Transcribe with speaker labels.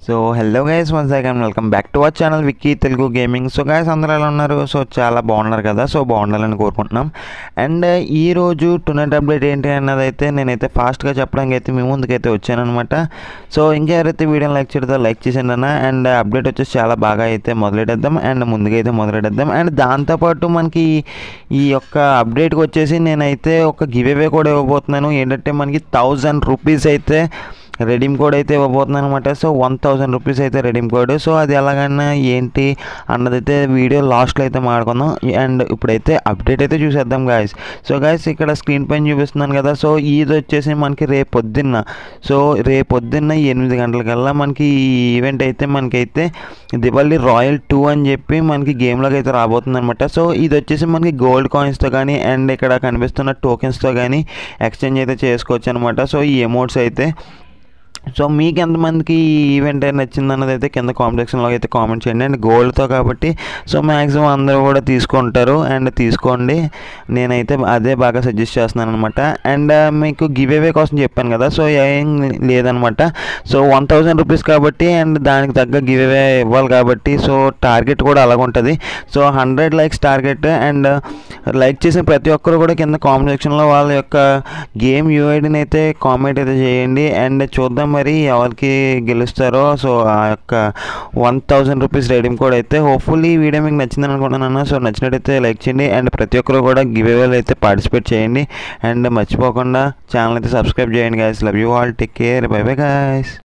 Speaker 1: so hello guys once again welcome back to our channel Vicky Telugu gaming so guys అందరూ ఎలా ఉన్నారు so చాలా బాగున్నారు కదా సో బాగుండాలని కోరుకుంటున్నాం అండ్ ఈ రోజు టునైట్ అప్డేట్ ఏంటి అన్నది అయితే నేనైతే ఫాస్ట్గా చెప్పడానికి అయితే మీ ముందుకైతే వచ్చానమాట సో ఇంకా ఎవరైతే వీడియోని లైక్ చేయడో లైక్ చేసేయండి అన్న అండ్ అప్డేట్ వచ్చేసి చాలా బాగా అయితే మొదలెట్టేద్దాం అండ్ ముందుగా అయితే మొదలెట్టేద్దాం అండ్ దాంతోపాటు మనకి ఈ యొక్క అప్డేట్కి వచ్చేసి నేనైతే ఒక గివ్ అవే కూడా ఇవ్వబోతున్నాను ఏంటంటే మనకి థౌజండ్ రూపీస్ అయితే రెడీమ్ కోడ్ అయితే ఇవ్వబోతున్నాను అనమాట సో వన్ థౌజండ్ రూపీస్ అయితే రెడీమ్ కోడ్ సో అది ఎలాగైనా ఏంటి అన్నదైతే వీడియో లాస్ట్లో అయితే మాట్లాడుకుందాం అండ్ ఇప్పుడైతే అప్డేట్ అయితే చూసేద్దాం గాయస్ సో గాయస్ ఇక్కడ స్క్రీన్ పైన చూపిస్తున్నాను కదా సో ఇది వచ్చేసి మనకి రేపు పొద్దున్న సో రేపు పొద్దున్న ఎనిమిది గంటలకల్లా మనకి ఈ ఈవెంట్ అయితే మనకైతే దివాళీ రాయల్ టూ అని చెప్పి మనకి గేమ్లోకి అయితే రాబోతుంది అనమాట సో ఇది వచ్చేసి మనకి గోల్డ్ కాయిన్స్తో కానీ అండ్ ఇక్కడ కనిపిస్తున్న టోకెన్స్తో కానీ ఎక్స్చేంజ్ అయితే చేసుకోవచ్చు అనమాట సో ఈ అమౌంట్స్ అయితే సో మీకు ఎంతమందికి ఈ ఈవెంట్ అయితే నచ్చింది అన్నది అయితే కింద కామెంట్ సెక్షన్లో అయితే కామెంట్ చేయండి అండ్ గోల్డ్తో కాబట్టి సో మ్యాక్సిమం అందరూ కూడా తీసుకుంటారు అండ్ తీసుకోండి నేనైతే అదే బాగా సజెస్ట్ చేస్తున్నాను అనమాట అండ్ మీకు గివ్ అవే కోసం చెప్పాను కదా సో ఏం లేదనమాట సో వన్ థౌజండ్ రూపీస్ కాబట్టి అండ్ దానికి తగ్గ గివ్ అవే ఇవ్వాలి కాబట్టి సో టార్గెట్ కూడా అలాగ ఉంటుంది so hundred likes target and like చేసిన ప్రతి ఒక్కరు కూడా కింద కామెంట్ సెక్షన్లో వాళ్ళ యొక్క గేమ్ యూఐడిని అయితే కామెంట్ అయితే చేయండి అండ్ చూద్దాం మరి ఎవరికి గెలుస్తారో సో ఆ యొక్క వన్ థౌజండ్ రూపీస్ రేటింగ్ కూడా అయితే హోప్ఫుల్లీ ఈ వీడియో మీకు నచ్చిందని అనుకుంటున్నాను సో నచ్చినట్టయితే లైక్ చేయండి అండ్ ప్రతి ఒక్కరు కూడా గివ్ అవేలో అయితే పార్టిసిపేట్ చేయండి అండ్ మర్చిపోకుండా ఛానల్ అయితే సబ్స్క్రైబ్ చేయండి guys love you all take care bye bye guys